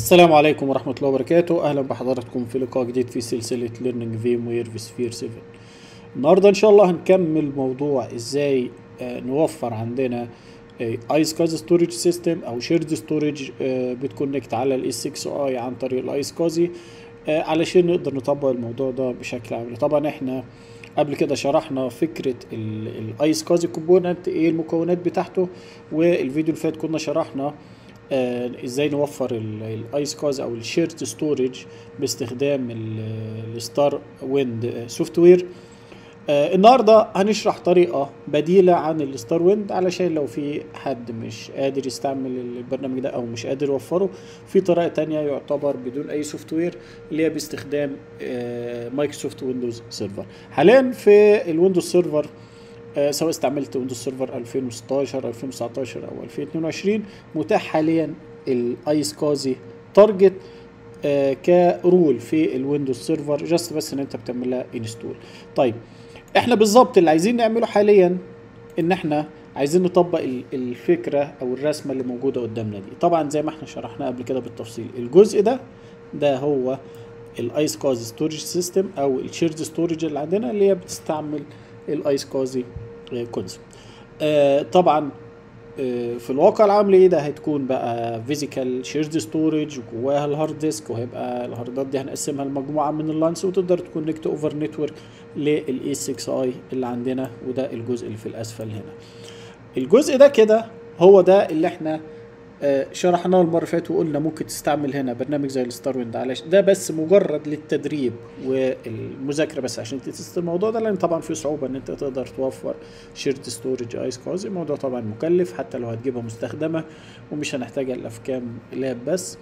السلام عليكم ورحمة الله وبركاته أهلا بحضراتكم في لقاء جديد في سلسلة ليرنينج فيم وير في سفير 7 النهاردة إن شاء الله هنكمل موضوع إزاي آه، نوفر عندنا ايس كازي ستورج سيستم او شيرد ستورج بتكونكت على الاس 6 اي عن طريق الايس كازي علشان نقدر نطبق الموضوع ده بشكل عملي طبعا احنا قبل كده شرحنا فكرة الايس كازي كومبوننت ايه المكونات بتاعته والفيديو اللي فات كنا شرحنا آه ازاي نوفر الايس كاز او الشيرت ستورج باستخدام الستار ويند سوفت وير آه النهارده هنشرح طريقه بديله عن الستار ويند علشان لو في حد مش قادر يستعمل البرنامج ده او مش قادر يوفره في طريقه تانية يعتبر بدون اي سوفت وير اللي هي باستخدام آه مايكروسوفت ويندوز سيرفر حاليا في الويندوز سيرفر آه سواء استعملت ويندوز سيرفر 2016 2019 او 2022 متاح حاليا الايس كازي تارجت آه كرول في الويندوز سيرفر جاست بس ان انت بتعمل لها انستول طيب احنا بالظبط اللي عايزين نعمله حاليا ان احنا عايزين نطبق الفكره او الرسمه اللي موجوده قدامنا دي طبعا زي ما احنا شرحنا قبل كده بالتفصيل الجزء ده ده هو الايس كازي ستورج سيستم او الشيرد ستورج اللي عندنا اللي هي بتستعمل الايس كازي كونسبت آه طبعا آه في الواقع العملي ده هتكون بقى فيزيكال شيرد ستورج وجواها الهارد ديسك وهيبقى الهاردات دي هنقسمها لمجموعه من اللانس وتقدر تكونكت اوفر نتورك للاي 6 اي اللي عندنا وده الجزء اللي في الاسفل هنا الجزء ده كده هو ده اللي احنا آه شرحناه المره اللي فاتت وقلنا ممكن تستعمل هنا برنامج زي الستار ويند علشان ده بس مجرد للتدريب والمذاكره بس عشان تست الموضوع ده لان طبعا في صعوبه ان انت تقدر توفر شيرت ستورج ايس كاز الموضوع طبعا مكلف حتى لو هتجيبها مستخدمه ومش هنحتاجها الا في كام لاب بس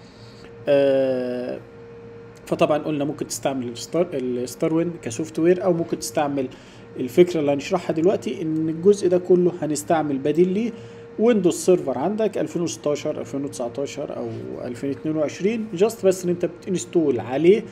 آه فطبعا قلنا ممكن تستعمل الستار الستار ويند كسوفت وير او ممكن تستعمل الفكره اللي هنشرحها دلوقتي ان الجزء ده كله هنستعمل بديل ليه ويندوز سيرفر عندك 2016 2019 او 2022 جاست بس ان انت بتنستول عليه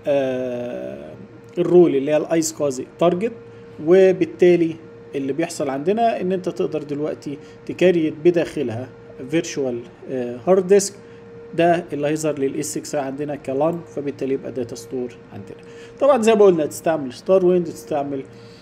آه الرول اللي هي الايس كازي تارجت وبالتالي اللي بيحصل عندنا ان انت تقدر دلوقتي تكريت بداخلها فيرتشوال هارد ديسك ده اللي هيظهر للاس 6 عندنا كلان فبالتالي يبقى داتا ستور عندنا طبعا زي ما قلنا تستعمل ستار ويند تستعمل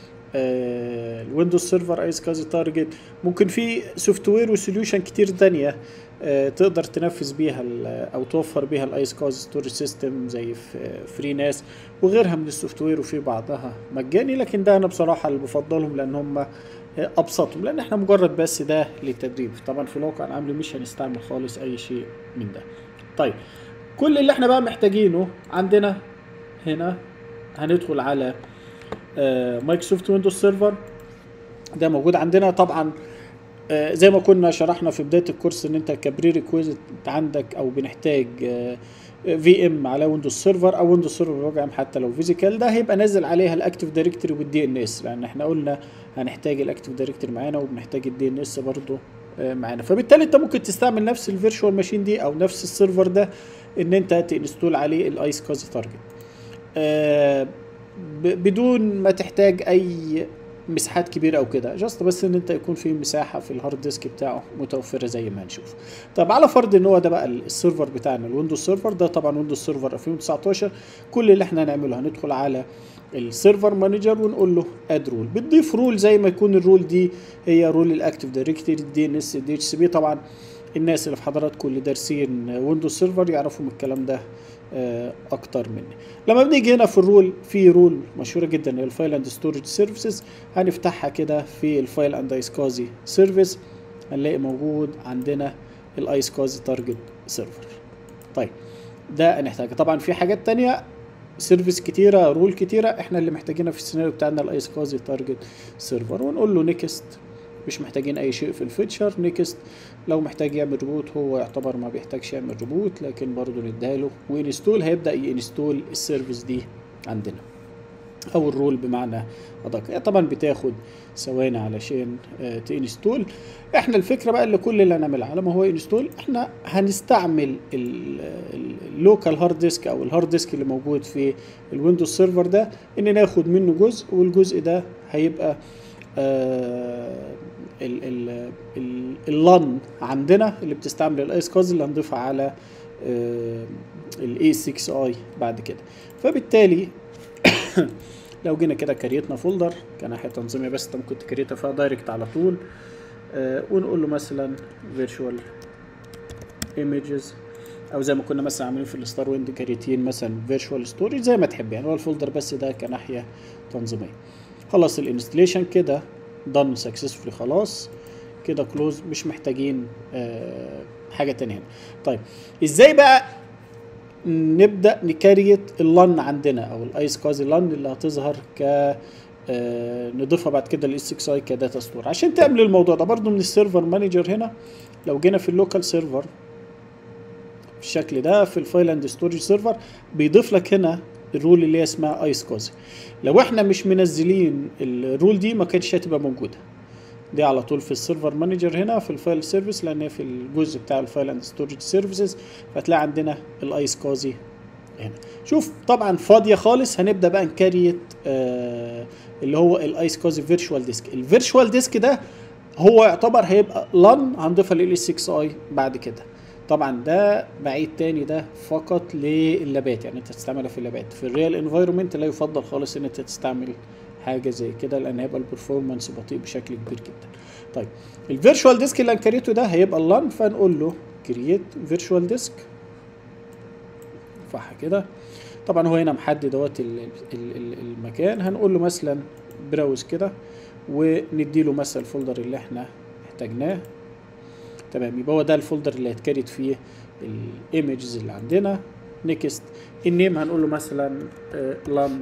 الويندوز سيرفر ايس كازي تارجت ممكن في سوفت وير وسوليوشن كتير تانية آه تقدر تنفذ بيها او توفر بيها الايس كازي ستورج سيستم زي فري ناس وغيرها من السوفت وير وفي بعضها مجاني لكن ده انا بصراحه اللي بفضلهم لان هم ابسطهم لان احنا مجرد بس ده للتدريب طبعا في الواقع العملي مش هنستعمل خالص اي شيء من ده طيب كل اللي احنا بقى محتاجينه عندنا هنا هندخل على مايكروسوفت ويندوز سيرفر ده موجود عندنا طبعا آه زي ما كنا شرحنا في بدايه الكورس ان انت كبري ريكويزيت عندك او بنحتاج في ام على ويندوز سيرفر او ويندوز سيرفر بوجه عام حتى لو فيزيكال ده هيبقى نازل عليها الاكتيف دايركتوري والدي ان اس لان احنا قلنا هنحتاج الاكتيف دايركتوري معانا وبنحتاج الدي ان اس برضه آه معانا فبالتالي انت ممكن تستعمل نفس الفيرتشوال ماشين دي او نفس السيرفر ده ان انت تنستول عليه الايس كازي تارجت آه بدون ما تحتاج اي مساحات كبيره او كده جاست بس ان انت يكون في مساحه في الهارد ديسك بتاعه متوفره زي ما هنشوف طب على فرض ان هو ده بقى السيرفر بتاعنا الويندوز سيرفر ده طبعا ويندوز سيرفر 2019 كل اللي احنا هنعمله هندخل على السيرفر مانجر ونقول له اد رول بتضيف رول زي ما يكون الرول دي هي رول الاكتيف دايركتوري الدي ان اس الدي اتش سي بي طبعا الناس اللي في حضراتكم اللي دارسين ويندوز سيرفر يعرفوا من الكلام ده اكتر مني لما بنيجي هنا في الرول في رول مشهوره جدا الفايل اند ستورج سيرفيسز هنفتحها كده في الفايل اند ايس كازي سيرفيس هنلاقي موجود عندنا الايس كازي تارجت سيرفر طيب ده هنحتاجه طبعا في حاجات تانية سيرفيس كتيره رول كتيره احنا اللي محتاجينها في السيناريو بتاعنا الايس كازي تارجت سيرفر ونقول له نيكست مش محتاجين اي شيء في الفيتشر نيكست لو محتاج يعمل ريبوت هو يعتبر ما بيحتاجش يعمل ريبوت لكن برضه نديها وانستول هيبدا ينستول السيرفيس دي عندنا او الرول بمعنى ادق طبعا بتاخد ثواني علشان آه تنستول احنا الفكره بقى اللي كل اللي هنعملها على ما هو انستول احنا هنستعمل اللوكال هارد ديسك او الهارد ديسك اللي موجود في الويندوز سيرفر ده ان ناخد منه جزء والجزء ده هيبقى آه اللان عندنا اللي بتستعمل الايس كاز اللي هنضيفها على الاي 6 اي بعد كده فبالتالي لو جينا كده كريتنا فولدر كناحيه تنظيميه بس انت ممكن تكريتها فيها دايركت على طول آه ونقول له مثلا فيرتشوال ايمجز او زي ما كنا مثلا عاملين في الستار ويند كريتين مثلا فيرتشوال ستورج زي ما تحب يعني هو الفولدر بس ده كناحيه تنظيميه خلص الانستليشن كده done successfully خلاص كده كلوز مش محتاجين آه حاجه تانية هنا طيب ازاي بقى نبدا نكريت اللن عندنا او الايس كازي لن اللي هتظهر ك آه نضيفها بعد كده للاس 6 اي كداتا ستور عشان تعمل الموضوع ده برضو من السيرفر مانجر هنا لو جينا في اللوكال سيرفر بالشكل ده في الفايل اند ستورج سيرفر بيضيف لك هنا الرول اللي هي اسمها ايس كازي لو احنا مش منزلين الرول دي ما كانتش هتبقى موجوده دي على طول في السيرفر مانجر هنا في الفايل سيرفيس لان هي في الجزء بتاع الفايل اند ستورج سيرفيسز فهتلاقي عندنا الايس كازي هنا شوف طبعا فاضيه خالص هنبدا بقى نكريت آه اللي هو الايس كازي فيرتشوال ديسك الفيرتشوال ديسك ده هو يعتبر هيبقى لان هنضيفها لل 6 اي بعد كده طبعا ده بعيد تاني ده فقط للابات يعني انت تستعملها في اللابات في الريال انفايرمنت لا يفضل خالص ان انت تستعمل حاجه زي كده لان هيبقى البرفورمانس بطيء بشكل كبير جدا طيب الفيرتشوال ديسك اللي هنكريته ده هيبقى اللان فنقول له كرييت فيرتشوال ديسك صح كده طبعا هو هنا محدد اهوت المكان هنقول له مثلا براوز كده ونديله مثلا الفولدر اللي احنا احتاجناه تمام يبقى هو ده الفولدر اللي هيتكريت فيه الايمجز اللي عندنا نيكست النيم هنقول له مثلا لان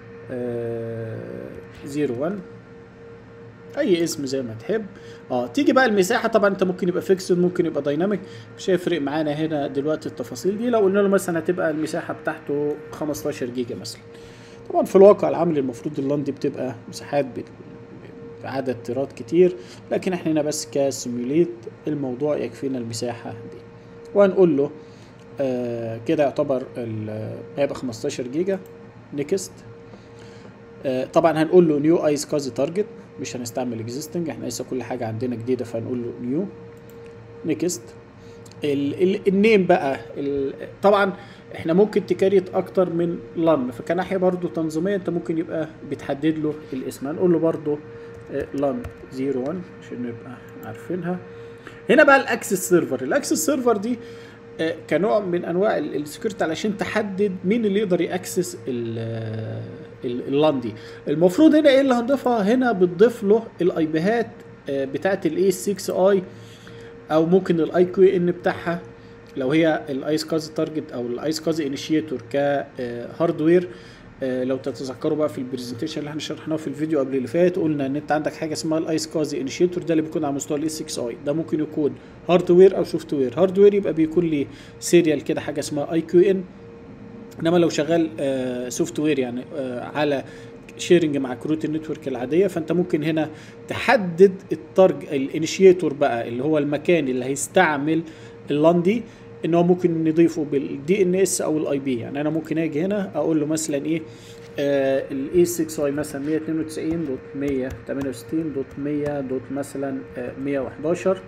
01 اي اسم زي ما تحب اه تيجي بقى المساحه طبعا انت ممكن يبقى فيكسد ممكن يبقى دايناميك مش هيفرق معانا هنا دلوقتي التفاصيل دي لو قلنا له مثلا هتبقى المساحه بتاعته 15 جيجا مثلا طبعا في الواقع العملي المفروض اللان دي بتبقى مساحات بعدد تيرات كتير لكن احنا هنا بس كسيميوليت الموضوع يكفينا المساحه دي وهنقول له آه كده يعتبر هيبقى 15 جيجا نيكست آه طبعا هنقول له نيو ايس كازي تارجت مش هنستعمل اكزيستنج احنا لسه كل حاجه عندنا جديده فهنقول له نيو نيكست النيم بقى ال طبعا احنا ممكن تكريت اكتر من لان فكناحيه برضو تنظيميه انت ممكن يبقى بتحدد له الاسم هنقول له برضو لان 01 عشان نبقى عارفينها هنا بقى الاكسس سيرفر الاكسس سيرفر دي كنوع من انواع السكيورتي علشان تحدد مين اللي يقدر ياكسس اللان دي المفروض هنا ايه اللي هنضيفها هنا بتضيف له الاي بيهات بتاعت الاي 6 اي او ممكن الاي كيو ان بتاعها لو هي الايس كازي تارجت او الايس كازي انيشيتور كهاردوير لو تتذكروا بقى في البرزنتيشن اللي احنا شرحناه في الفيديو قبل اللي فات قلنا ان انت عندك حاجه اسمها الايس كازي انيشيتور ده اللي بيكون على مستوى الاي 6 اي ده ممكن يكون هاردوير او سوفت وير هاردوير يبقى بيكون لي سيريال كده حاجه اسمها اي كيو ان انما لو شغال سوفت وير يعني آه على شيرنج مع كروت النتورك العاديه فانت ممكن هنا تحدد التارج الانيشيتور بقى اللي هو المكان اللي هيستعمل اللان دي ان هو ممكن نضيفه بالدي ان اس او الاي بي يعني انا ممكن اجي هنا اقول له مثلا ايه الاي 6 اي مثلا 192 دوت 168 دوت 100 دوت مثلا آه 111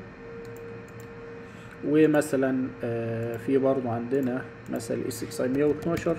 ومثلا آه في برضو عندنا مثلا الاي 6 اي 112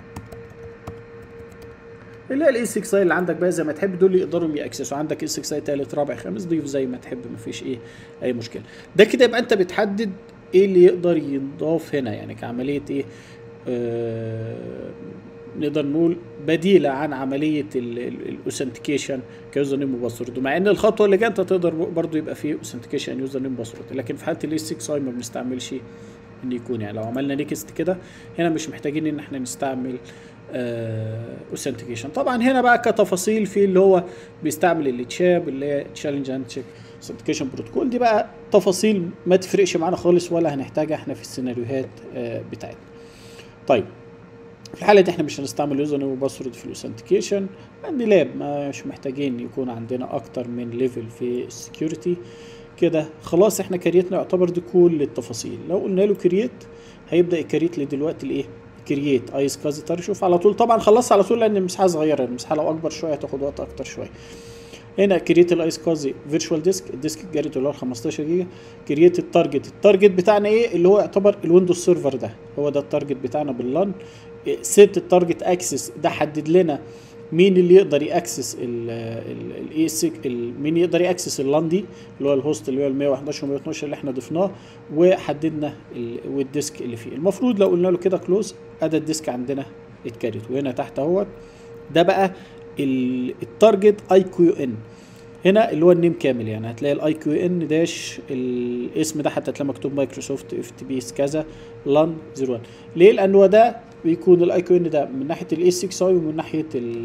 اللي هي الاي 6 اي اللي عندك بقى زي ما تحب دول يقدروا ياكسسوا عندك اي 6 اي تالت رابع خامس ضيف زي ما تحب مفيش ايه اي مشكله ده كده يبقى انت بتحدد ايه اللي يقدر ينضاف هنا يعني كعمليه ايه آه نقدر نقول بديله عن عمليه الاوثنتيكيشن كيوزر نيم وباسورد ومع ان الخطوه اللي جايه انت تقدر برضو يبقى فيه اوثنتيكيشن يوزر نيم وباسورد لكن في حاله الاي 6 اي ما بنستعملش ان يكون يعني لو عملنا نيكست كده هنا مش محتاجين ان احنا نستعمل اوثنتيكيشن طبعا هنا بقى كتفاصيل في اللي هو بيستعمل التشاب اللي هي تشالنج اند تشيك اوثنتيكيشن بروتوكول دي بقى تفاصيل ما تفرقش معانا خالص ولا هنحتاجها احنا في السيناريوهات بتاعتنا طيب في الحاله دي احنا مش هنستعمل يوزر نيم وباسورد في الاوثنتيكيشن عندي لاب مش محتاجين يكون عندنا اكتر من ليفل في السكيورتي كده خلاص احنا كريتنا يعتبر دي كل التفاصيل لو قلنا له كرييت هيبدا يكريت لي دلوقتي الايه كرييت ايس كازيتر شوف على طول طبعا خلصت على طول لان المساحه صغيره المساحه لو اكبر شويه هتاخد وقت اكتر شويه هنا كريت الايس كازي فيرتشوال ديسك الديسك الجاري اللي هو 15 جيجا كريت التارجت التارجت بتاعنا ايه اللي هو يعتبر الويندوز سيرفر ده هو ده التارجت بتاعنا باللان سيت التارجت اكسس ده حدد لنا مين اللي يقدر ياكسس الاي مين يقدر ياكسس اللان دي اللي هو الهوست اللي هو ال 111 و 112 اللي احنا ضفناه وحددنا والديسك اللي فيه المفروض لو قلنا له كده كلوز ادى الديسك عندنا اتكرت وهنا تحت اهوت ده بقى التارجت اي كيو ان هنا اللي هو النيم كامل يعني هتلاقي الاي كيو ان داش الاسم ده حتى هتلاقي مكتوب مايكروسوفت اف تي بي اس كذا لان 01 ليه لان هو ده بيكون الاي كيو ان ده من ناحيه الاي 6 اي ومن ناحيه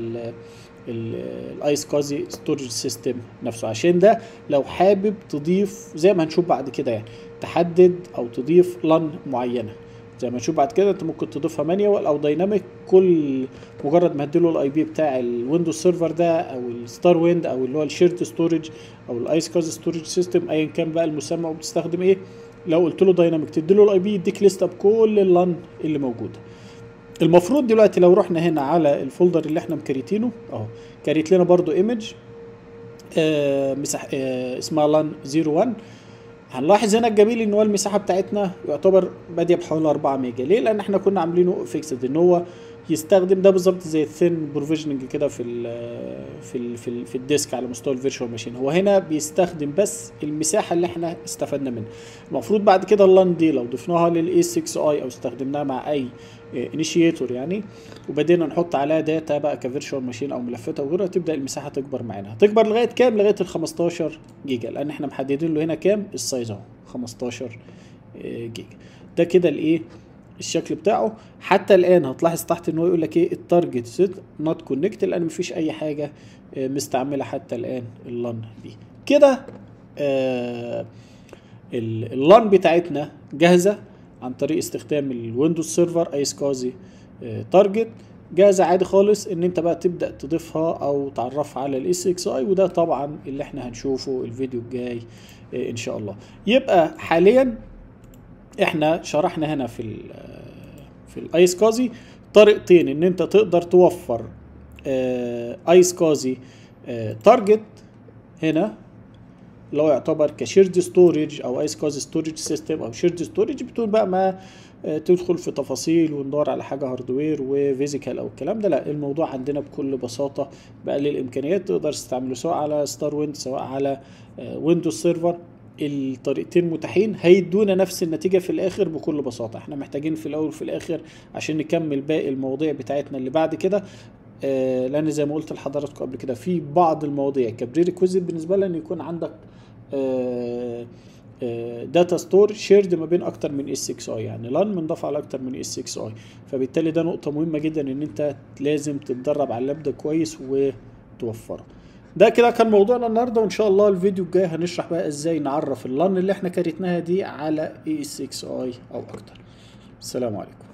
الايس كازي ستورج سيستم نفسه عشان ده لو حابب تضيف زي ما هنشوف بعد كده يعني تحدد او تضيف لان معينه زي ما نشوف بعد كده انت ممكن تضيفها مانيوال او دايناميك كل مجرد ما تديله الاي بي بتاع الويندوز سيرفر ده او الستار ويند او اللي هو الشيرد ستورج او الايس كاز ستورج سيستم ايا كان بقى المسمى وبتستخدم ايه لو قلت له دايناميك تديله الاي بي يديك لسته بكل اللان اللي موجوده المفروض دلوقتي لو رحنا هنا على الفولدر اللي احنا مكريتينه اهو كريت لنا برضو ايمج آه مسح آه اسمها لان 01 هنلاحظ هنا الجميل ان هو المساحه بتاعتنا يعتبر باديه بحوالي 4 ميجا ليه لان احنا كنا عاملينه فيكسد ان هو يستخدم ده بالظبط زي الثين بروفيجننج كده في ال في ال في, ال في الديسك على مستوى الفيرتشوال ماشين هو هنا بيستخدم بس المساحه اللي احنا استفدنا منها المفروض بعد كده اللان دي لو ضفناها للاي 6 اي او استخدمناها مع اي انيشيتور يعني وبدينا نحط عليها داتا بقى كفيرتشوال ماشين او ملفات او غيرها تبدا المساحه تكبر معانا هتكبر لغايه كام لغايه ال 15 جيجا لان احنا محددين له هنا كام السايز اهو 15 جيجا ده كده الايه الشكل بتاعه حتى الان هتلاحظ تحت ان هو يقول لك ايه التارجت سيت نوت كونكت لان مفيش اي حاجه مستعمله حتى الان اللان دي كده آه اللان بتاعتنا جاهزه عن طريق استخدام الويندوز سيرفر ايس كازي تارجت جاهزة عادي خالص ان انت بقى تبدأ تضيفها او تعرفها على الاس اكس اي وده طبعا اللي احنا هنشوفه الفيديو الجاي ان شاء الله يبقى حاليا احنا شرحنا هنا في ال في الايس كازي طريقتين ان انت تقدر توفر ايس كازي تارجت هنا اللي هو يعتبر كشيرد ستورج او ايس كاز ستورج سيستم او شيرد ستورج بدون بقى ما تدخل في تفاصيل وندور على حاجه هاردوير وفيزيكال او الكلام ده لا الموضوع عندنا بكل بساطه بقى للامكانيات تقدر تستعمله سواء على ستار ويند سواء على ويندوز سيرفر الطريقتين متاحين هيدونا نفس النتيجه في الاخر بكل بساطه احنا محتاجين في الاول وفي الاخر عشان نكمل باقي المواضيع بتاعتنا اللي بعد كده آه لان زي ما قلت لحضراتكم قبل كده في بعض المواضيع كبري ريكويزيت بالنسبه لنا ان يكون عندك داتا ستور شيرد ما بين اكتر من اس 6 اي يعني لان منضاف على اكتر من اس 6 اي فبالتالي ده نقطه مهمه جدا ان انت لازم تتدرب على اللاب ده كويس وتوفره ده كده كان موضوعنا النهارده وان شاء الله الفيديو الجاي هنشرح بقى ازاي نعرف اللان اللي احنا كريتناها دي على اي اس 6 اي او اكتر السلام عليكم